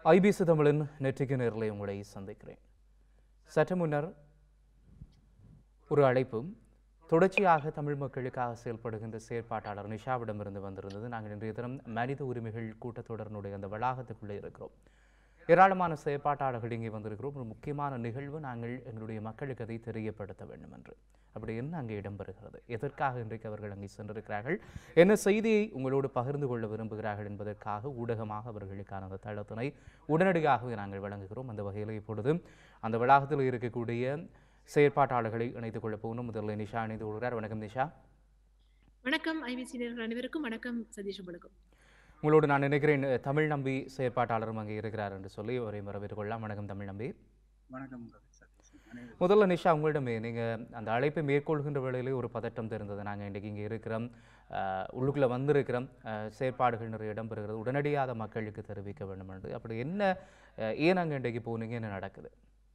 IBC தமிழின் நெற்றிக்கு நேரில் உங்களை சந்திக்கிறேன் சற்று முன்னர் ஒரு அழைப்பு தொடர்ச்சியாக தமிழ் மக்களுக்காக செயல்படுகின்ற செயற்பாட்டாளர் நிஷாவிடமிருந்து வந்திருந்தது நாங்கள் இன்றைய தினம் மனித உரிமைகள் கூட்டத்தொடரினுடைய அந்த வளாகத்துக்குள்ளே இருக்கிறோம் ஏராளமான செயற்பாட்டாளர்கள் இங்கே வந்திருக்கிறோம் ஒரு முக்கியமான நிகழ்வு நாங்கள் எங்களுடைய மக்களுக்கு அதை தெரியப்படுத்த வேண்டும் என்று அப்படி என்ன அங்கே இடம்பெறுகிறது எதற்காக இன்றைக்கு அவர்கள் அங்கே சென்றிருக்கிறார்கள் என்ன செய்தியை உங்களோடு பகிர்ந்து கொள்ள விரும்புகிறார்கள் என்பதற்காக ஊடகமாக அவர்களுக்கான அந்த தளத்தினை உடனடியாகவே நாங்கள் வழங்குகிறோம் அந்த வகையில் இப்பொழுது அந்த வளாகத்தில் இருக்கக்கூடிய செயற்பாட்டாளர்களை இணைத்துக் கொள்ள போகணும் முதல்ல நிஷா இணைந்து கொள்கிறார் வணக்கம் நிஷா வணக்கம் ஐபிசி நேர்கள் அனைவருக்கும் வணக்கம் சதீஷ் உங்களுக்கும் உங்களோடு நான் நினைக்கிறேன் தமிழ் நம்பி செயற்பாட்டாளரும் அங்கே இருக்கிறார் என்று சொல்லி அவரை வரவேற்று கொள்ளலாம் வணக்கம் தமிழ் நம்பி வணக்கம் சதீஷ். அனைவருக்கும் முதல்ல நிஷா உங்களிடமே நீங்கள் அந்த அழைப்பை மேற்கொள்கின்ற வேளையிலே ஒரு பதட்டம் தெரிந்தது நாங்கள் இன்றைக்கு இங்கே இருக்கிறோம் அஹ், உள்ளுக்குள்ளே வந்திருக்கிறோம் அஹ், செயற்பாடுகள் நிறைய இடம்பெறுகிறது உடனடியாக அதை மக்களுக்கு தெரிவிக்க வேண்டும் என்று அப்படி என்ன அஹ், ஏன் அங்கே இன்றைக்கு போனீங்க என்ன நடக்குது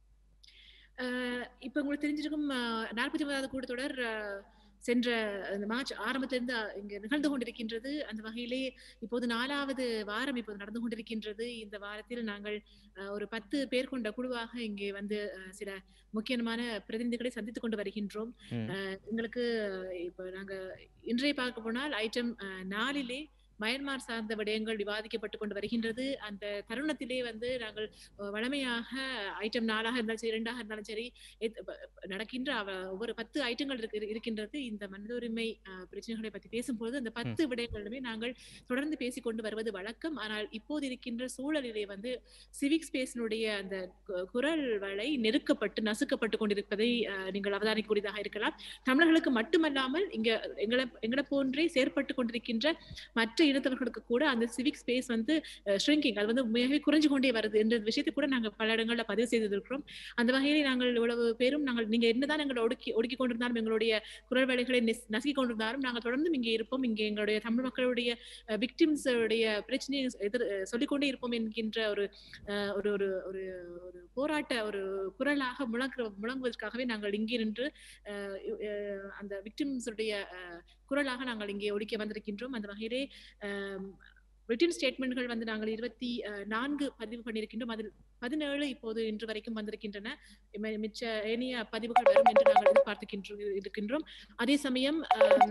அஹ் இப்ப உங்களுக்கு தெரிஞ்சிருக்கும் நாற்பத்தி ஒன்பதாவது கூட்டத்தொடர் அஹ், சென்ற அந்த மார்ச் ஆரம்பத்திலிருந்து அஹ், இங்க நிகழ்ந்து கொண்டிருக்கின்றது அந்த வகையிலே இப்போது நாலாவது வாரம் இப்போது நடந்து கொண்டிருக்கின்றது இந்த வாரத்தில் நாங்கள் அஹ், ஒரு பத்து பேர் கொண்ட குழுவாக இங்கே வந்து அஹ், சில முக்கியமான பிரதிநிதிகளை சந்தித்துக் கொண்டு வருகின்றோம் ம். அஹ், எங்களுக்கு அஹ், இப்ப நாங்க இன்றைய பார்க்க போனால் ஐட்டம் நாலிலே மயன்மார் சார்ந்த விடயங்கள் விவாதிக்கப்பட்டு கொண்டு வருகின்றது அந்த தருணத்திலே வந்து நாங்கள் அஹ், வழமையாக ஐட்டம் நாலாக இருந்தாலும் சரி இரண்டாக இருந்தாலும் சரி எத்- ப- நடக்கின்ற அவ- ஒவ்வொரு பத்து ஐட்டங்கள் இருக்கு இருக்கின்றது இந்த மனித உரிமை அஹ், பிரச்சனைகளை பற்றி பேசும்போது அந்த பத்து விடயங்களுமே நாங்கள் தொடர்ந்து பேசிக் கொண்டு வருவது வழக்கம் ஆனால் இப்போது இருக்கின்ற சூழலிலே வந்து சிவிக் ஸ்பேஸினுடைய அந்த கு- குரல் வலை நெருக்கப்பட்டு நசுக்கப்பட்டு கொண்டிருப்பதை அஹ், நீங்கள் அவதானிக்கக்கூடியதாக இருக்கலாம் தமிழர்களுக்கு மட்டுமல்லாமல் இங்க எங்களை எங்களை போன்றே செயற்பட்டு கொண்டிருக்கின்ற மற்ற இனத்தவர்களுக்கு கூட அந்த சிவிக் ஸ்பேஸ் வந்து ஷ்ரிங்கிங் அது வந்து உண்மையாகவே குறைஞ்சு கொண்டே வருது என்ற விஷயத்தை கூட நாங்கள் பல இடங்களில் பதிவு செய்திருக்கிறோம் அந்த வகையில் நாங்கள் இவ்வளவு பேரும் நாங்கள் நீங்க என்னதான் எங்களை ஒடுக்கி ஒடுக்கி கொண்டிருந்தாலும் எங்களுடைய குரல் வேலைகளை நெஸ்- நசுக்கிக் கொண்டிருந்தாலும் நாங்கள் தொடர்ந்தும் இங்கே இருப்போம் இங்கே எங்களுடைய தமிழ் மக்களுடைய விக்டிம்ஸ் உடைய பிரச்சனையை எதிர் அஹ், சொல்லிக்கொண்டே இருப்போம் என்கின்ற ஒரு அஹ், ஒரு ஒரு ஒரு ஒரு போராட்ட ஒரு குரலாக முழங்குற முழங்குவதற்காகவே நாங்கள் இங்கே நின்று அஹ், அஹ், அந்த விக்டிம்ஸ் உடைய அஹ், குரலாக நாங்கள் இங்கே ஒழிக்க வந்திருக்கின்றோம் அந்த வகையிலே ரிட்டன் ஸ்டேட்மெண்ட்கள் வந்து நாங்கள் இருபத்தி அஹ், நான்கு பதிவு பண்ணியிருக்கின்றோம் அதில் பதினேழு இப்போது இன்று வரைக்கும் வந்திருக்கின்றன மி- மிச்ச ஏனைய பதிவுகள் வரும் என்று நாங்கள் எதிர்பார்த்துக்கின்ற இருக்கின்றோம் அதே சமயம்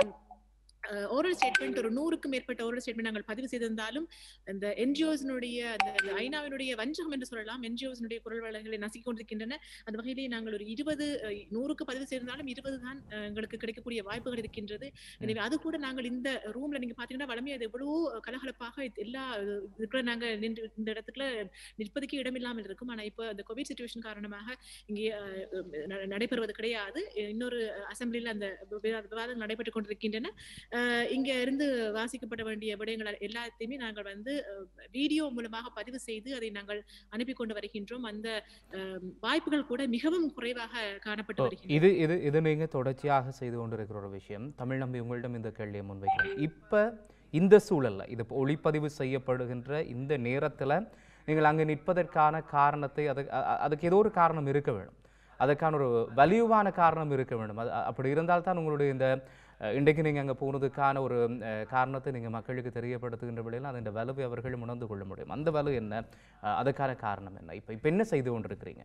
ஓரல் ஸ்டேட்மெண்ட் ஒரு நூறுக்கும் மேற்பட்ட ஓரல் ஸ்டேட்மெண்ட் நாங்கள் பதிவு செய்திருந்தாலும் அந்த என்ஜிஓஸினுடைய அந்த ஐநாவினுடைய வஞ்சகம் என்று சொல்லலாம் என்ஜிஓஸினுடைய குரல் வளங்களை நசுக்கிக் கொண்டிருக்கின்றன அந்த வகையிலே நாங்கள் ஒரு இருபது நூறுக்கு பதிவு செய்திருந்தாலும் இருபது தான் அஹ், எங்களுக்கு கிடைக்கக்கூடிய வாய்ப்புகள் இருக்கின்றது எனவே அது கூட நாங்கள் இந்த ரூம்ல நீங்க பாத்தீங்கன்னா வளமையா அது எவ்வளவோ கலகலப்பாக இது எல்லா இதுக்குள்ள நாங்க நின்று இந்த இடத்துக்குள்ள நிற்பதுக்கு இடமில்லாமல் இருக்கும் ஆனா இப்போ அந்த கோவிட் சுச்சுவேஷன் காரணமாக இங்கே அஹ், ந- நடைபெறுவது கிடையாது இன்னொரு அசம்பிளியில் அந்த விவா- விவாதங்கள் நடைபெற்றுக் கொண்டிருக்கின்றன அஹ், இங்க இருந்து வாசிக்கப்பட வேண்டிய விடயங்கள் எல்லாத்தையுமே நாங்கள் வந்து வீடியோ மூலமாக பதிவு செய்து அதை நாங்கள் அனுப்பி கொண்டு வருகின்றோம் அந்த அஹ், வாய்ப்புகள் கூட மிகவும் குறைவாக காணப்பட்டு ஓ, வருகின்றன இது இது இது நீங்கள் தொடர்ச்சியாக செய்து கொண்டிருக்கிற ஒரு விஷயம் தமிழ் நம்பி உங்களிடம் இந்த கேள்வியை முன்வைக்கிறேன் இப்போ இந்த சூழல்ல இது இப்போ ஒளிப்பதிவு செய்யப்படுகின்ற இந்த நேரத்தில் நீங்கள் அங்கே நிற்பதற்கான காரணத்தை அது அ- அ- அதுக்கு ஏதோ ஒரு காரணம் இருக்க வேண்டும் அதற்கான ஒரு வலியுவான காரணம் இருக்க வேண்டும் அது அ- அப்படி இருந்தால்தான் உங்களுடைய இந்த அஹ், இன்றைக்கு நீங்கள் அங்கே போனதுக்கான ஒரு அஹ், காரணத்தை நீங்கள் மக்களுக்கு தெரியப்படுத்துகின்ற வேளையில் அதன் வலுவை அவர்கள் உணர்ந்து கொள்ள முடியும் அந்த வலு என்ன அஹ், அதுக்கான காரணம் என்ன இப்போ இப்போ என்ன செய்து கொண்டிருக்கிறீங்க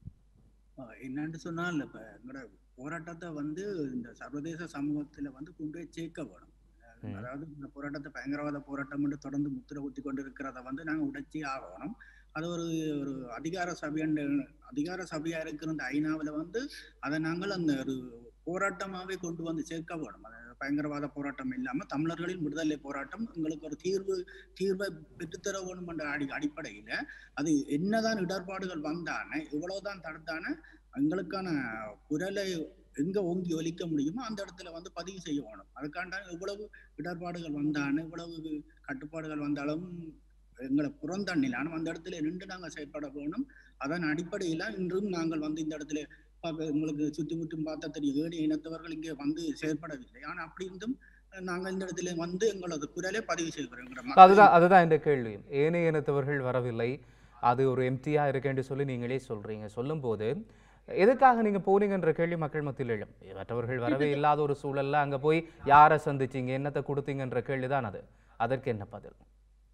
அஹ் என்னன்னு சொன்னால் இப்ப எங்களோட போராட்டத்தை வந்து இந்த சர்வதேச சமூகத்துல வந்து கொண்டு போய் சேர்க்க வேணும் ம். அதாவது இந்த போராட்டத்தை பயங்கரவாத போராட்டம் என்று தொடர்ந்து முத்திர குத்தி கொண்டு இருக்கிறத வந்து நாங்க உடைச்சி ஆகணும் அது ஒரு ஒரு அதிகார சபையண்ட அதிகார சபையா இருக்கிற இந்த ஐநாவில் வந்து அதை நாங்கள் அந்த ஒரு போராட்டமாவே கொண்டு வந்து சேர்க்க வேணும் அது பயங்கரவாத போராட்டம் இல்லாம தமிழர்களின் விடுதலை போராட்டம் எங்களுக்கு ஒரு தீர்வு தீர்வை பெற்றுத்தர வேணும் என்ற அடி அடிப்படையில அது என்னதான் இடர்பாடுகள் வந்தான இவ்வளவுதான் தடுத்தான எங்களுக்கான குரலை எங்க ஓங்கி ஒலிக்க முடியுமோ அந்த இடத்துல வந்து பதிவு செய்ய வேணும் அதுக்காண்ட இவ்வளவு இடர்பாடுகள் வந்தான இவ்வளவு கட்டுப்பாடுகள் வந்தாலும் எங்களை புறந்தண்ணிலான அந்த இடத்துல நின்று நாங்கள் செயல்பட வேணும் அதன் அடிப்படையில இன்றும் நாங்கள் வந்து இந்த இடத்துல பார்க்க உங்களுக்கு சுற்றி முற்றும் பார்த்தா தெரியும் ஏழு இனத்தவர்கள் இங்கே வந்து செயல்படவில்லை ஆனா அப்படி இருந்தும் நாங்கள் இந்த இடத்துல வந்து எங்களது குரலை பதிவு செய்கிறோம் எங்களோட மக்களின் அதுதான் அதுதான் இந்த கேள்வி ஏனைய இனத்தவர்கள் வரவில்லை அது ஒரு எம்டியா இருக்குன்னு சொல்லி நீங்களே சொல்றீங்க சொல்லும்போது எதுக்காக நீங்க போனீங்கன்ற கேள்வி மக்கள் மத்தியில் எழும் மற்றவர்கள் வரவே இல்லாத ஒரு சூழல்ல அங்க போய் யாரை சந்திச்சீங்க என்னத்தை கொடுத்தீங்கன்ற கேள்வி தான் அது அதற்கு என்ன பதில்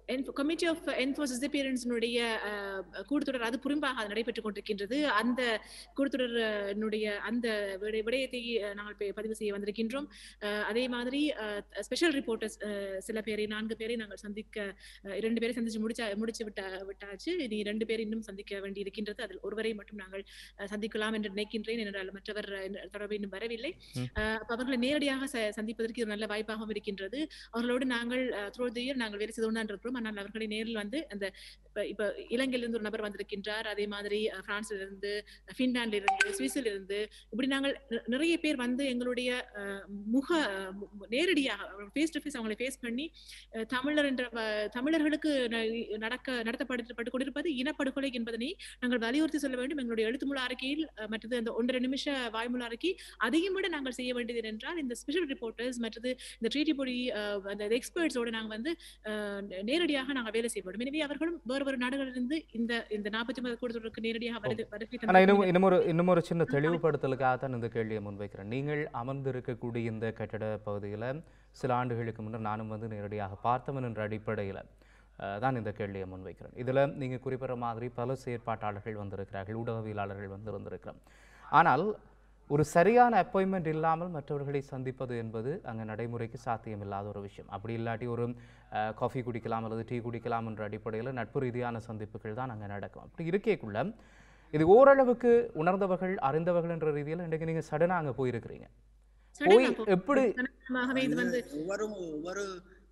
கமிட்டி ஆஃப் என்ஃபோர்ஸ் டிசப்பியரன்ஸினுடைய கூட்டத்தொடர் அது புறம்பாக நடைபெற்றுக் கொண்டிருக்கின்றது அந்த கூட்டத்தொடரினுடைய அந்த விடய- விடயத்தை அஹ், நாங்கள் பே- பதிவு செய்ய வந்திருக்கின்றோம் அஹ், அதே மாதிரி ஸ்பெஷல் ரிப்போர்ட்டர்ஸ் சில பேரை நான்கு பேரை நாங்கள் சந்திக்க அஹ், இரண்டு பேரை சந்திச்சு முடிச்சா முடிச்சு விட்டா விட்டாச்சு இனி இரண்டு பேர் இன்னும் சந்திக்க வேண்டி இருக்கின்றது அதில் ஒருவரை மட்டும் நாங்கள் அஹ், சந்திக்கலாம் என்று நினைக்கின்றேன் என்றால் மற்றவர் அஹ், தொடர்பு இன்னும் வரவில்லை ம். அஹ், அப்ப அவர்களை நேரடியாக ச- சந்திப்பதற்கு இது நல்ல வாய்ப்பாகவும் இருக்கின்றது அவர்களோடு நாங்கள் த்ரூ தி இயர் நாங்கள் வேலை செய்து கொண்டு தான் இருக்கிறோம் ஆனால் அவர்களை நேரில் வந்து அந்த இப்ப இப்ப இலங்கையிலிருந்து ஒரு நபர் வந்திருக்கின்றார் அதே மாதிரி அஹ், பிரான்ஸ்ல இருந்து ஃபின்லாண்ட்ல இருந்து சுவிஸ்ல இருந்து இப்படி நாங்கள் நி- நிறைய பேர் வந்து எங்களுடைய அஹ், முக மு- மு- நேரடியாக ஃபேஸ் டு ஃபேஸ் அவங்களை ஃபேஸ் பண்ணி அஹ், தமிழர் என்ற வ- தமிழர்களுக்கு ந- நடக்க நடத்தப்பட்டு கொண்டிருப்பது இனப்படுகொலை என்பதனை நாங்கள் வலியுறுத்தி சொல்ல வேண்டும் எங்களுடைய எழுத்துமுழ அறிக்கையில் அஹ், மற்றது அந்த ஒன்றரை நிமிஷ வாய்மூல அறிக்கை அதையும் விட நாங்கள் செய்ய வேண்டியது என்றால் இந்த ஸ்பெஷல் ரிப்போர்ட்டர்ஸ் மற்றது இந்த ட்ரீட்டி பொடி அஹ், அந்த எக்ஸ்பர்ட்ஸோட நாங்கள் வந்து அஹ், நேரடியாக நாங்கள் வேலை செய்ய வேண்டும் எனவே அவர்களும் வேறு வேறு நாடுகளிலிருந்து இந்த இந்த நாற்பத்தி ஒன்பது கூட்டத்தொடருக்கு நேரடியாக வருகை வருகை ஆனா இன்னும் தந்து இன்னும் ஒரு இன்னும் ஒரு சின்ன தெளிவுபடுத்தலுக்காக தான் இந்த கேள்வியை முன்வைக்கிறேன் நீங்கள் அமர்ந்திருக்கக்கூடிய இந்த கட்டட பகுதியில் சில ஆண்டுகளுக்கு முன்னர் நானும் வந்து நேரடியாக பார்த்தவன் என்ற அடிப்படையில் தான் இந்த கேள்வியை முன்வைக்கிறேன் இதில் நீங்கள் குறிப்பிட்ட மாதிரி பல செயற்பாட்டாளர்கள் வந்திருக்கிறார்கள் ஊடகவியலாளர்கள் வந்து வந்திருக்கிறோம் ஆனால் ஒரு சரியான அப்பாயின்மெண்ட் இல்லாமல் மற்றவர்களை சந்திப்பது என்பது அங்கே நடைமுறைக்கு சாத்தியமில்லாத ஒரு விஷயம் அப்படி இல்லாட்டி ஒரு காஃபி குடிக்கலாம் அல்லது டீ குடிக்கலாம் என்ற அடிப்படையில் நட்பு ரீதியான சந்திப்புகள் தான் அங்கே நடக்கும் அப்படி இருக்கேக்குள்ள இது ஓரளவுக்கு உணர்ந்தவர்கள் அறிந்தவர்கள் என்ற ரீதியில் இன்றைக்கு நீங்கள் சடனாக அங்கே போயிருக்கிறீங்க போய் சடனா போ- எப்படி சடனாகவே இது வந்து ஒவ்வொரு ஒவ்வொரு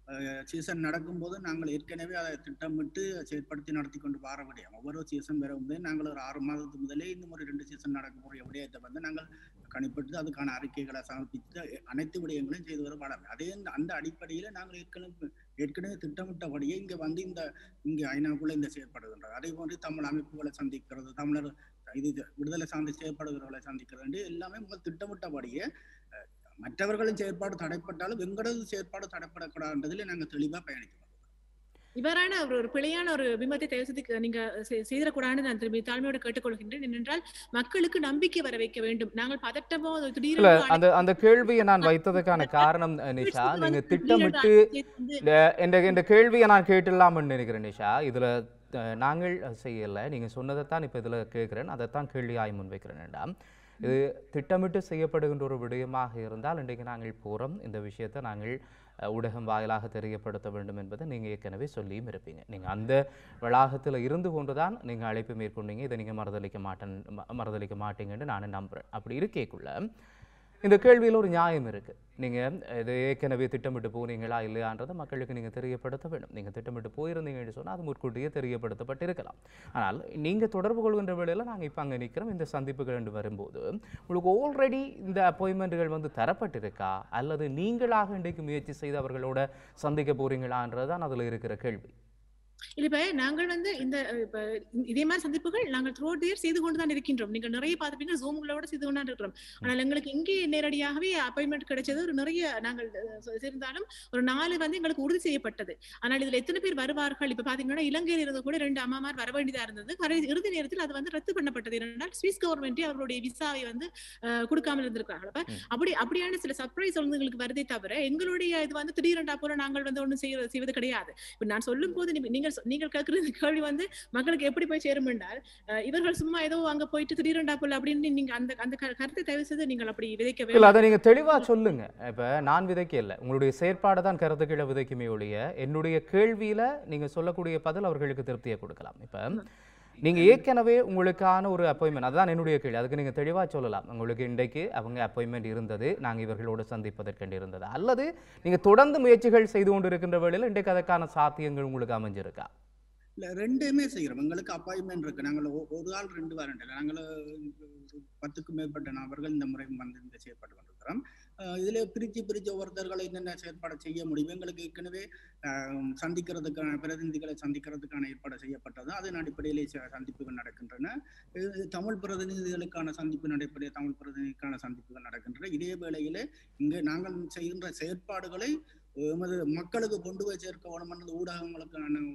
சீசன் நடக்கும்போது நாங்கள் ஏற்கனவே அதை திட்டமிட்டு செயற்படுத்தி நடத்தி கொண்டு வர விடையும் ஒவ்வொரு சீசன் வரும்போது நாங்கள் ஒரு ஆறு மாதத்துக்கு முதலே இன்னும் ஒரு ரெண்டு சீசன் நடக்க போகிற விடயத்தை வந்து நாங்கள் கணிப்பிட்டு அதுக்கான அறிக்கைகளை சமர்ப்பித்து அனைத்து விடயங்களையும் செய்து வர வளமை அதே அந்த- அந்த அடிப்படையில் நாங்கள் ஏற்கனவே ஏற்கனவே திட்டமிட்டபடியே இங்கே வந்து இந்த இங்கே ஐநாக்குள்ள இந்த செயற்படுகின்றது அதே போன்று தமிழ் அமைப்புகளை சந்திக்கிறது தமிழர் இது இது விடுதலை சார்ந்து செயற்படுகிறவர்களை சந்திக்கிறது என்று எல்லாமே முதல் திட்டமிட்டபடியே அஹ், மற்றவர்களின் செயற்பாடு தடைப்பட்டாலும் எங்களது செயற்பாடு தடைப்படக்கூடாதுன்றதுல நாங்கள் தெளிவா பயணிக்கிறோம் இவ்வாறான ஒரு ஒரு பிழையான ஒரு பிம்பத்தை தயவு செய்து நீங்க செ- செய்திடக்கூடாதுன்னு நான் திரும்பி தாழ்மையோடு கேட்டுக்கொள்கின்றேன் ஏனென்றால் மக்களுக்கு நம்பிக்கை வர வைக்க வேண்டும் நாங்கள் பதட்டமோ அது இல்ல திடீரென அந்த அந்த கேள்வியை நான் வைத்ததுக்கான காரணம் அஹ், நிஷா நீங்க திட்டமிட்டு இந்த இந்த இந்த கேள்வியை நான் கேட்டுடலாம்னு நினைக்கிறேன் நிஷா இதுல அஹ், நாங்கள் செய்யலை நீங்க சொன்னதைத்தான் இப்போ இதுல கேட்குறேன் அதைத்தான் கேள்வியாய் முன்வைக்கிறேன் வேண்டாம் இது திட்டமிட்டு செய்யப்படுகின்ற ஒரு விடயமாக இருந்தால் இன்றைக்கு நாங்கள் போகிறோம் இந்த விஷயத்தை நாங்கள் அஹ், ஊடகம் வாயிலாக தெரியப்படுத்த வேண்டும் என்பதை நீங்கள் ஏற்கனவே சொல்லியும் இருப்பீங்க நீங்கள் அந்த வளாகத்தில் இருந்து கொண்டு தான் நீங்கள் அழைப்பு மேற்கொண்டீங்க இதை நீங்கள் மறுதளிக்க மாட்டேன் ம- மறுதளிக்க மாட்டீங்கன்னு நான் நம்புகிறேன் அப்படி இருக்கேக்குள்ள இந்த கேள்வியில் ஒரு நியாயம் இருக்குது நீங்கள் இது ஏற்கனவே திட்டமிட்டு போனீங்களா இல்லையான்றதை மக்களுக்கு நீங்கள் தெரியப்படுத்த வேண்டும் நீங்கள் திட்டமிட்டு போயிருந்தீங்கன்னு சொன்னால் அது முற்கூட்டியே தெரியப்படுத்தப்பட்டிருக்கலாம் ஆனால் நீங்கள் தொடர்பு கொள்கின்ற வேளையில் நாங்கள் இப்போ அங்கே நிற்கிறோம் இந்த சந்திப்புகள் என்று வரும்போது உங்களுக்கு ஆல்ரெடி இந்த அப்பாயின்மெண்ட்டுகள் வந்து தரப்பட்டிருக்கா அல்லது நீங்களாக இன்றைக்கு முயற்சி செய்து அவர்களோட சந்திக்க போறீங்களான்றது தான் அதில் இருக்கிற கேள்வி இல்ல இப்ப நாங்கள் வந்து இந்த அஹ், இப்ப இதே மாதிரி சந்திப்புகள் நாங்கள் த்ரூ இயர் செய்து கொண்டு தான் இருக்கின்றோம் நீங்க நிறைய பார்த்துப்பீங்க ஜூம்களோட செய்து கொண்டு தான் இருக்கிறோம் ஆனால் எங்களுக்கு இங்கே நேரடியாகவே அப்பாயின்மெண்ட் கிடைச்சது ஒரு நிறைய நாங்கள் அஹ், சொ- இருந்தாலும் ஒரு நாலு வந்து எங்களுக்கு உறுதி செய்யப்பட்டது ஆனால் இதுல எத்தனை பேர் வருவார்கள் இப்ப பாத்தீங்கன்னா இலங்கையில் இருந்து கூட ரெண்டு அம்மாமார் வர வேண்டியதா இருந்தது கரை- இறுதி நேரத்தில் அது வந்து ரத்து பண்ணப்பட்டது ஏனென்றால் சுவிஸ் கவர்மெண்ட் அவருடைய விசாவை வந்து அஹ், கொடுக்காமல் இருந்திருக்காங்க அப்ப ம். அப்படி அப்படியான சில சர்ப்ரைஸ் வந்து எங்களுக்கு வருதே தவிர எங்களுடைய இது வந்து திடீரெண்டா போல நாங்கள் வந்து ஒண்ணும் செய்ய செய்வது கிடையாது இப்ப நான் சொல்லும் போது நீ- நீங்கள் சொ- நீங்கள் கேட்கிற இந்த கேள்வி வந்து மக்களுக்கு எப்படி போய் சேரும் என்றால் அஹ், இவர்கள் சும்மா ஏதோ அங்க போயிட்டு திடீரெண்டா போல அப்படின்னு நீங்க அந்த அந்த க- கருத்தை தயவு செய்து நீங்கள் அப்படி விதைக்க இல்லை வேண்டாம் அதை நீங்கள் தெளிவாக சொல்லுங்க இப்போ நான் விதைக்க இல்லை உங்களுடைய செயற்பாடு தான் கருத்துக்களை விதைக்குமே ஒழிய என்னுடைய கேள்வியில் நீங்கள் சொல்லக்கூடிய பதில் அவர்களுக்கு திருப்தியை கொடுக்கலாம் இப்போ நீங்கள் ஏற்கனவே உங்களுக்கான ஒரு அப்பாயின்மெண்ட் அதுதான் என்னுடைய கேள்வி அதுக்கு நீங்கள் தெளிவாக சொல்லலாம் உங்களுக்கு இன்றைக்கு அவங்க அப்பாயின்மெண்ட் இருந்தது நாங்கள் இவர்களோடு சந்திப்பதற்கென்று இருந்தது அல்லது நீங்கள் தொடர்ந்து முயற்சிகள் செய்து கொண்டு இருக்கின்ற வேளையில் இன்றைக்கு அதற்கான சாத்தியங்கள் உங்களுக்கு அமைஞ்சிருக்கா இல்ல ரெண்டுமே செய்கிறோம் எங்களுக்கு அப்பாயின்மெண்ட் இருக்கு நாங்கள் ஒ- ஒரு ஆள் ரெண்டு வாரண்ட் இல்லை நாங்கள் ஒரு பத்துக்கும் மேற்பட்ட நபர்கள் இந்த முறை வந்து இந்த செயற்பாடு கொண்டிருக்கிறோம் அஹ் இதுல பிரிச்சு பிரிச்சு ஒவ்வொருத்தர்களை என்னென்ன செயற்பாடு செய்ய முடியும் எங்களுக்கு ஏற்கனவே அஹ், சந்திக்கிறதுக்கான பிரதிநிதிகளை சந்திக்கிறதுக்கான ஏற்பாடு செய்யப்பட்டது அதன் அடிப்படையிலே ச- சந்திப்புகள் நடக்கின்றன இது தமிழ் பிரதிநிதிகளுக்கான சந்திப்பு நடைபெற தமிழ் பிரதிநிதிக்கான சந்திப்புகள் நடக்கின்றன இதே வேளையிலே இங்கே நாங்கள் செய்கின்ற செயற்பாடுகளை எமது மக்களுக்கு கொண்டு போய் சேர்க்க வேணும் அல்லது ஊடகங்களுக்கான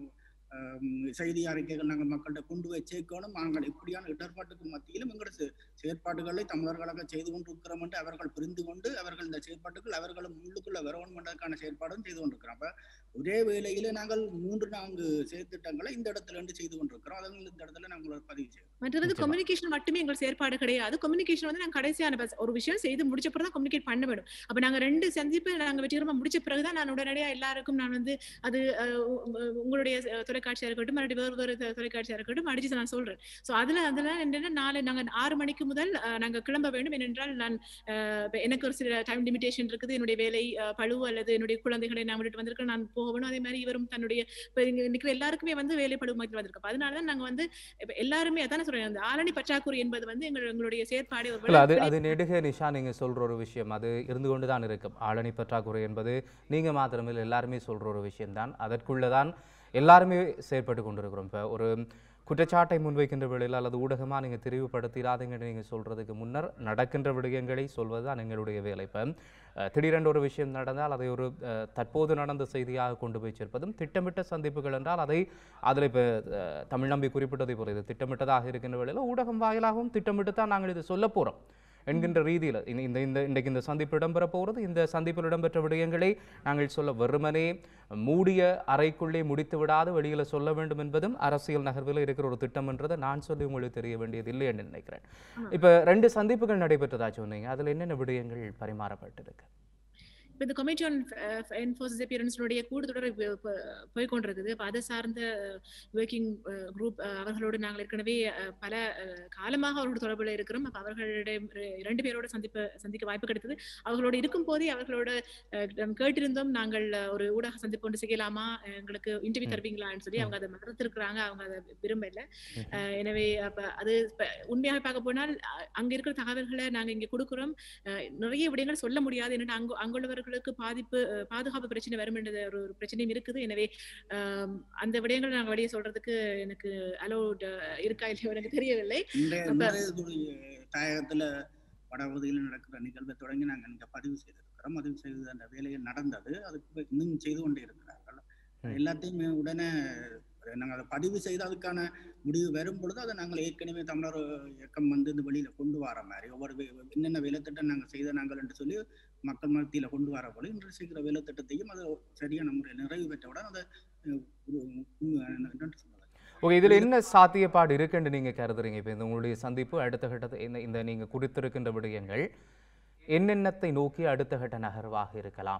அஹ், செய்தி அறிக்கைகள் நாங்கள் மக்கள்கிட்ட கொண்டு போய் சேர்க்கணும் நாங்கள் இப்படியான இடர்பாட்டுக்கு மத்தியிலும் எங்களோட செ- செயற்பாடுகளை தமிழர்களாக செய்து கொண்டிருக்கிறோம் என்று அவர்கள் புரிந்து கொண்டு அவர்கள் இந்த செயற்பாட்டுகள் அவர்களும் உள்ளுக்குள்ள வரணும் என்பதற்கான செயற்பாடும் செய்து கொண்டிருக்கிறோம் அப்ப ஒரே வேளையிலே நாங்கள் மூன்று நான்கு செயற்திட்டங்களை இந்த இடத்துல இருந்து செய்து கொண்டிருக்கிறோம் அதனால இந்த இடத்துல நாங்கள் ஒரு பதிவு செய்வோம் மற்றது வந்து நிச்சயமா. கம்யூனிகேஷன் மட்டுமே எங்கள் செயற்பாடு கிடையாது கம்யூனிகேஷன் வந்து நாங்க கடைசியான பஸ் ஒரு விஷயம் செய்து முடிச்ச பிறகு தான் கம்யூனிகேட் பண்ண வேணும் அப்ப நாங்க ரெண்டு சந்திப்பு நாங்க வெற்றிகரமா முடிச்ச பிறகுதான் நான் உடனடியா எல்லாருக்கும் நான் வந்து அது அஹ், உ- உ- உங்களுடைய அஹ், தொலைக்காட்சியா இருக்கட்டும் மறுபடியும் வேறு வேறு தொ- தொலைக்காட்சியா இருக்கட்டும் அடிச்சு நான் சொல்றேன் சோ அதுல அதுல என்னன்னா நாளை நாங்க ஆறு மணிக்கு முதல் அஹ், நாங்க கிளம்ப வேண்டும் ஏனென்றால் நான் அஹ், இப்ப எனக்கு ஒரு சில டைம் லிமிடேஷன் இருக்குது என்னுடைய வேலை அஹ், பளு அல்லது என்னுடைய குழந்தைகளை நான் விட்டுட்டு வந்திருக்கேன் நான் போகணும் அதே மாதிரி இவரும் தன்னுடைய இப்ப இங்க நிக்கிற எல்லாருக்குமே வந்து வேலை பளு மாதிரி வந்திருக்கோம் அப்ப அதனாலதான் நாங்க வந்து இப்ப எல்லாருமே அதான சொல்றேன் அந்த ஆரணி பற்றாக்குறை என்பது வந்து எங்கள் எங்களுடைய செயற்பாடு ஒரு இல்ல அது வெளி- அது நெடுக நிஷா நீங்க சொல்ற ஒரு விஷயம் அது இருந்து கொண்டு தான் இருக்கும் ஆளணி பற்றாக்குறை என்பது நீங்க மாத்திரமில்லை எல்லாருமே சொல்ற ஒரு விஷயம்தான் அதற்குள்ள தான் எல்லாருமே செயற்பட்டு கொண்டிருக்கிறோம் இப்போ ஒரு குற்றச்சாட்டை முன்வைக்கின்ற வேளையில் அல்லது ஊடகமாக நீங்கள் தெரிவுபடுத்திடாதீங்கன்னு நீங்கள் சொல்றதுக்கு முன்னர் நடக்கின்ற விடயங்களை சொல்வது தான் எங்களுடைய வேலை இப்போ அஹ், திடீரென்று ஒரு விஷயம் நடந்தால் அதை ஒரு அஹ், தற்போது நடந்த செய்தியாக கொண்டு போய் சேர்ப்பதும் திட்டமிட்ட சந்திப்புகள் என்றால் அதை அதில் இப்போ தமிழ் நம்பி குறிப்பிட்டதை போல இது திட்டமிட்டதாக இருக்கின்ற வேளையில் ஊடகம் வாயிலாகவும் திட்டமிட்டு தான் நாங்கள் இதை சொல்ல போகிறோம் என்கின்ற ரீதியில் இந்த இந்த இந்த இன்றைக்கு இந்த சந்திப்பு இடம்பெற போகிறது இந்த சந்திப்பில் இடம்பெற்ற விடயங்களை நாங்கள் சொல்ல வெறுமனே மூடிய அறைக்குள்ளே முடித்து விடாது வெளியில் சொல்ல வேண்டும் என்பதும் அரசியல் நகர்வில் இருக்கிற ஒரு திட்டம் என்றதை நான் சொல்லி உங்களுக்கு தெரிய வேண்டியது இல்லை என்று நினைக்கிறேன் இப்போ ரெண்டு சந்திப்புகள் நடைபெற்றதா சொன்னீங்க அதில் என்னென்ன விடயங்கள் பரிமாறப்பட்டிருக்கு இப்ப இந்த கமிட்டி ஆன் என்ஃபோர்சஸ் அப்பியரன்ஸினுடைய கூடுதொடர் போய் கொண்டிருக்குது அப்ப அதை சார்ந்த ஒர்க்கிங் குரூப் அவர்களோடு நாங்கள் ஏற்கனவே அஹ், பல அஹ், காலமாக அவர்களோட தொடர்புல இருக்கிறோம் அப்ப அவர்களிடம் ரெ- இரண்டு பேரோட சந்திப்பு சந்திக்க வாய்ப்பு கிடைத்தது அவர்களோடு இருக்கும் போதே அவர்களோட அஹ், நாம் கேட்டிருந்தோம் நாங்கள் அஹ், ஒரு ஊடக சந்திப்பு ஒன்று செய்யலாமா எங்களுக்கு இன்டர்வியூ ம். தருவீங்களான்னு சொல்லி ம். அவங்க அதை மறந்துருக்கிறாங்க அவங்க அதை விரும்பல ம்ஹும். அஹ், எனவே அப்ப அது இப்ப உண்மையாக பார்க்க போனால் அ- அங்க இருக்கிற தகவல்களை நாங்க இங்க கொடுக்கிறோம் அஹ், நிறைய விடயங்கள் சொல்ல முடியாது என்னன்னா அங்க அங்குள்ளவர்களுக்கு பாதிப்பு அஹ், பாதுகாப்பு பிரச்சனை வரும் என்ற ஒரு ஒரு பிரச்சனையும் இருக்குது எனவே ஆம், அந்த விடயங்களை நாங்க வெளியே சொல்றதுக்கு எனக்கு அலோட் இருக்கா இல்லையோ எனக்கு தெரியவில்லை இன்றைய அப்ப- இன்றைய ஒரு தாயகத்துல வடபகுதியில் நடக்கிற நிகழ்வை தொடங்கி நாங்கள் இங்க பதிவு செய்திருக்கிறோம் பதிவு செய்து அந்த வேலையை நடந்தது அதுக்கு இன்னும் செய்து கொண்டே இருக்கிறார்கள் ம். எல்லாத்தையுமே உடனே நாங்கள் அதை பதிவு செய்து அதுக்கான முடிவு வரும் பொழுது அதை நாங்கள் ஏற்கனவே தமிழர் இயக்கம் வந்து இந்த வெளியில கொண்டு வர மாதிரி ஒவ்வொரு வே- என்னென்ன வேலைத்திட்டம் நாங்கள் செய்த நாங்கள் என்று சொல்லி மக்கள் மத்தியில கொண்டு வர போல இன்று செய்கிற வேலைத்திட்டத்தையும் அது சரியான முறையில் நிறைவு பெற்றவுடன் அதை அஹ், ஒரு உம், என்னன்னு சொல்றது ஓகே இதில் என்ன சாத்தியப்பாடு இருக்குன்னு நீங்க கருதுறீங்க இப்போ இந்த உங்களுடைய சந்திப்பு அடுத்த கட்டத்தை இந்த இந்த நீங்க குறித்திருக்கின்ற விடயங்கள் என்னென்னத்தை நோக்கி அடுத்த கட்ட நகர்வாக இருக்கலாம்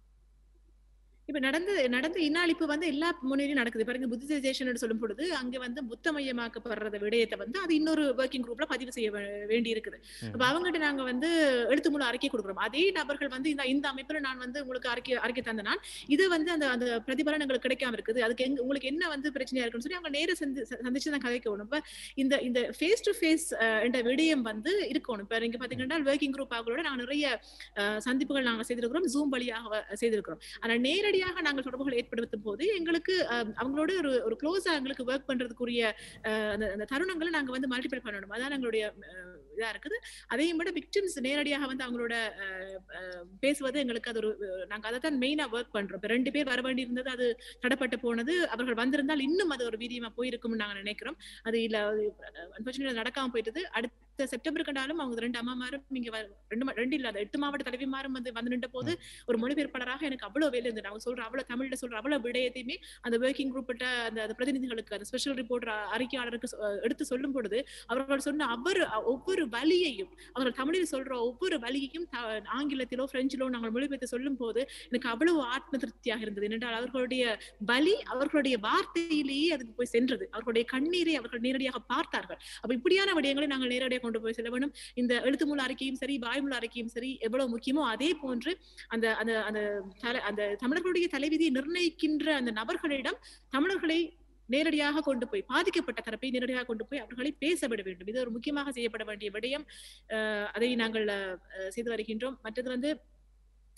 இப்ப நடந்த நடந்த இன்னாளிப்பு வந்து எல்லா முன்னேறியும் நடக்குது பாருங்க புத்திசைசேஷன் சொல்லும் பொழுது அங்க வந்து புத்த மையமாக்கப்படுறத விடயத்தை வந்து அது இன்னொரு ஒர்க்கிங் குரூப்ல பதிவு செய்ய வே- வேண்டி இருக்குது அப்ப அவங்ககிட்ட நாங்க வந்து எழுத்து மூலம் அறிக்கை கொடுக்குறோம் அதே நபர்கள் வந்து இந்த இந்த அமைப்புல நான் வந்து உங்களுக்கு அறிக்கை அறிக்கை தந்தனால் இது வந்து அந்த அந்த பிரதிபலன் எங்களுக்கு கிடைக்காம இருக்குது அதுக்கு எங்க உங்களுக்கு என்ன வந்து பிரச்சனையா இருக்குன்னு சொல்லி அவங்க நேர சந்தி சந்திச்சு தான் கதைக்கணும் இப்ப இந்த இந்த ஃபேஸ் டு ஃபேஸ் என்ற விடயம் வந்து இருக்கணும் இப்ப நீங்க பாத்தீங்கன்னா ஒர்க்கிங் குரூப் அவங்களோட நாங்க நிறைய அஹ், சந்திப்புகள் நாங்க செய்திருக்கிறோம் ஜூம் வழியாக வ- செய்திருக்கிறோம் ஆனா நேரடியாக நாங்கள் தொடர்புகள் ஏற்படுத்தும் போது எங்களுக்கு அஹ், அவங்களோட ஒரு ஒரு க்ளோஸா எங்களுக்கு ஒர்க் பண்றதுக்குரிய அஹ், அந்த அந்த தருணங்களை நாங்க வந்து மல்டிபிள் பண்ணணும் அதான் எங்களுடைய அஹ், இதா இருக்குது அதையும் விட விக்டிம்ஸ் நேரடியாக வந்து அவங்களோட அஹ், அஹ், பேசுவது எங்களுக்கு அது ஒரு அஹ், நாங்க அதை தான் மெயினா ஒர்க் பண்றோம் இப்ப ரெண்டு பேர் வர வேண்டி இருந்தது அது தடப்பட்டு போனது அவர்கள் வந்திருந்தால் இன்னும் அது ஒரு வீரியமா போயிருக்கும்னு நாங்க நினைக்கிறோம் அது இல்ல அன்பார்ச்சுனேட் நடக்காம போயிட்டது அடுத்த செப்டம்பர் கண்டாலும் அவங்க ரெண்டு அம்மாமாரும் இங்க வ- ரெண்டு மா- ரெண்டு இல்ல அந்த எட்டு மாவட்ட தலைவிமாரும் வந்து வந்து நின்ற போது ஒரு மொழிபெயர்ப்பாளராக எனக்கு அவ்வளவு வேலை இருந்தது அவங்க சொல்ற அவ்வளவு தமிழ்ல சொல்ற அவ்வளவு விடயத்தையுமே அந்த ஒர்க்கிங் குரூப் அந்த அந்த பிரதிநிதிகளுக்கு அந்த ஸ்பெஷல் ரிப்போர்ட் அறிக்கையாளருக்கு சொ- எடுத்து சொல்லும் பொழுது அவர்கள் சொன்ன ஒவ்வொரு ஒவ்வொரு வழியையும் அவர்கள் தமிழில் சொல்ற ஒவ்வொரு வழியையும் த- ஆங்கிலத்திலோ பிரெஞ்சிலோ நாங்கள் மொழிபெயர்த்து சொல்லும் போது எனக்கு அவ்வளவு ஆத்ம திருப்தியாக இருந்தது ஏனென்றால் அவர்களுடைய வழி அவர்களுடைய வார்த்தையிலேயே அதுக்கு போய் சென்றது அவர்களுடைய கண்ணீரை அவர்கள் நேரடியாக பார்த்தார்கள் அப்ப இப்படியான விடயங்களை நாங்கள் நேரடியாக கொண்டு போய் செல்ல வேண்டும் இந்த எழுத்து மூல அறிக்கையும் சரி வாய்மூல அறிக்கையும் சரி எவ்வளவு முக்கியமோ அதே போன்று அந்த அந்த அந்த தல- அந்த தமிழர்களுடைய தலைவிதியை நிர்ணயிக்கின்ற அந்த நபர்களிடம் தமிழர்களை நேரடியாக கொண்டு போய் பாதிக்கப்பட்ட தரப்பை நேரடியாக கொண்டு போய் அவர்களை பேச விட வேண்டும் இது ஒரு முக்கியமாக செய்யப்பட வேண்டிய விடயம் அஹ் அதை நாங்கள் அஹ், செய்து வருகின்றோம் மற்றது வந்து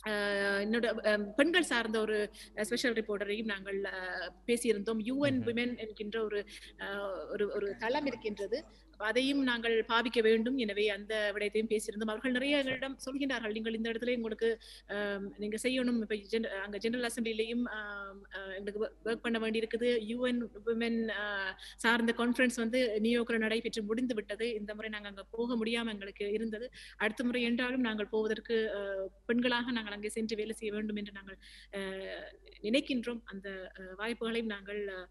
அஹ், என்னோட அஹ், பெண்கள் சார்ந்த ஒரு ஸ்பெஷல் ரிப்போர்ட்டரையும் நாங்கள் அஹ், பேசியிருந்தோம் யூஎன் ம்ஹும். விமென் என்கின்ற ஒரு அஹ், ஒரு ஒரு தளம் இருக்கின்றது அப்ப அதையும் நாங்கள் பாவிக்க வேண்டும் எனவே அந்த விடயத்தையும் பேசியிருந்தோம் அவர்கள் நிறைய எங்களிடம் சொல்கின்றார்கள் நீங்கள் இந்த இடத்துல உங்களுக்கு ஆம், நீங்க செய்யணும் இப்ப gen- அங்க ஜெனரல் அசம்பிளிலையும் எங்களுக்கு ஒர்க் பண்ண வேண்டி இருக்குது யூஎன் விமென் சார்ந்த கான்ஃபரன்ஸ் வந்து நியூயோர்க்ல நடைபெற்று முடிந்து விட்டது இந்த முறை நாங்க அங்க போக முடியாம எங்களுக்கு இருந்தது அடுத்த முறை என்றாலும் நாங்கள் போவதற்கு அஹ், பெண்களாக நாங்கள் அங்கே சென்று வேலை செய்ய வேண்டும் என்று நாங்கள் அஹ், நினைக்கின்றோம் அந்த அஹ், வாய்ப்புகளையும் நாங்கள் அஹ்,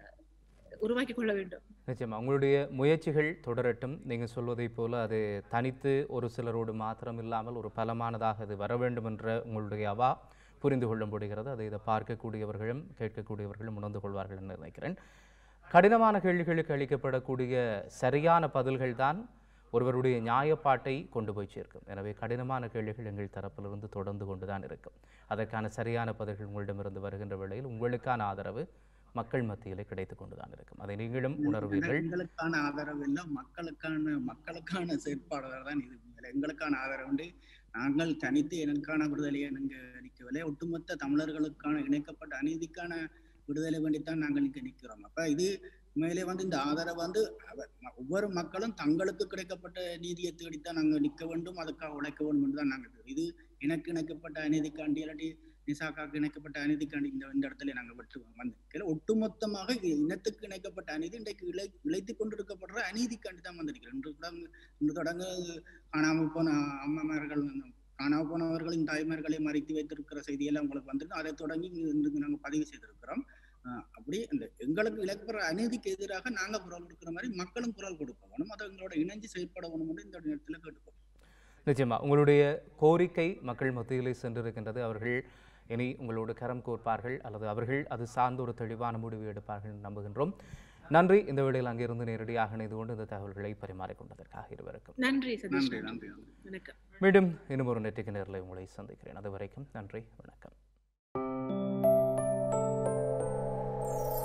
உருவாக்கி கொள்ள வேண்டும் நிச்சயமா உங்களுடைய முயற்சிகள் தொடரட்டும் நீங்கள் சொல்வதைப் போல அது தனித்து ஒரு சிலரோடு மாத்திரம் இல்லாமல் ஒரு பலமானதாக அது வர வேண்டும் என்ற உங்களுடைய அவா புரிந்து கொள்ள முடிகிறது அதை இதை பார்க்கக்கூடியவர்களும் கேட்கக்கூடியவர்களும் உணர்ந்து கொள்வார்கள் என்று நினைக்கிறேன் கடினமான கேள்விகளுக்கு அளிக்கப்படக்கூடிய சரியான பதில்கள் தான் ஒருவருடைய நியாயப்பாட்டை கொண்டு போய் சேர்க்கும் எனவே கடினமான கேள்விகள் எங்கள் தரப்பிலிருந்து தொடர்ந்து கொண்டு தான் இருக்கும் அதற்கான சரியான பதில்கள் உங்களிடமிருந்து வருகின்ற வேளையில் உங்களுக்கான ஆதரவு மக்கள் மத்தியிலே கிடைத்து கொண்டு தான் இருக்கும் அதை நீங்களும் உணர்வீர்கள் எங்களுக்கான ஆதரவு இல்லை மக்களுக்கான மக்களுக்கான செயற்பாடுகள் தான் இது உண்மையில. எங்களுக்கான ஆதரவு வந்து நாங்கள் தனித்து எனக்கான விடுதலையை நீங்க நிற்கவில்லை ஒட்டுமொத்த தமிழர்களுக்கான இணைக்கப்பட்ட அநீதிக்கான விடுதலை வேண்டித்தான் நாங்கள் இங்க நிற்கிறோம் அப்ப இது உண்மையிலே வந்து இந்த ஆதரவு வந்து அவ- ம- ஒவ்வொரு மக்களும் தங்களுக்கு கிடைக்கப்பட்ட நீதியை தேடித்தான் நாங்க நிற்க வேண்டும் அதுக்காக உழைக்க வேண்டும் என்று தான் நாங்கள் இது எனக்கு இணைக்கப்பட்ட அநீதிக்காண்டி இல்லாட்டி நிசாக்காக்கு இணைக்கப்பட்ட அநீதிக்காண்டி இந்த இந்த இடத்துல நாங்கள் விட்டு வந்திருக்கல ஒட்டுமொத்தமாக இ- இனத்துக்கு இணைக்கப்பட்ட அநீதி இன்றைக்கு இழை இழைத்து கொண்டிருக்கப்படுற அநீதிக்காண்டி தான் வந்திருக்கிறேன் இன்று கூட இன்று தொடங்க காணாமல் போன அம்மாமார்கள் வந்து காணாமல் போனவர்களின் தாய்மார்களை மறைத்து வைத்திருக்கிற செய்தியெல்லாம் உங்களுக்கு வந்திருக்கு அதை தொடங்கி இன்று நாங்கள் பதிவு செய்திருக்கிறோம் ஆஹ் அப்படி இந்த எங்களுக்கு இழக்கப்படுற அநீதிக்கு எதிராக நாங்க குரல் கொடுக்கிற மாதிரி மக்களும் குரல் கொடுக்க வேணும் அதை எங்களோட இணைஞ்சு செயல்பட வேணும் என்று இந்த நேரத்துல கேட்டுக்கோம் நிச்சயமா உங்களுடைய கோரிக்கை மக்கள் மத்தியிலே சென்றிருக்கின்றது அவர்கள் இனி உங்களோடு கரம் கோர்ப்பார்கள் அல்லது அவர்கள் அது சார்ந்த ஒரு தெளிவான முடிவு எடுப்பார்கள் என்று நம்புகின்றோம் நன்றி இந்த வேளையில் அங்கிருந்து நேரடியாக இணைந்து கொண்டு இந்த தகவல்களை பரிமாறிக்கொண்டதற்காக இருவருக்கும் நன்றி சதீஷ் நன்றி நன்றி நன்றி வணக்கம் மீண்டும் இன்னும் ஒரு நெற்றிக்கு நேரில் உங்களை சந்திக்கிறேன் அது வரைக்கும் நன்றி வணக்கம்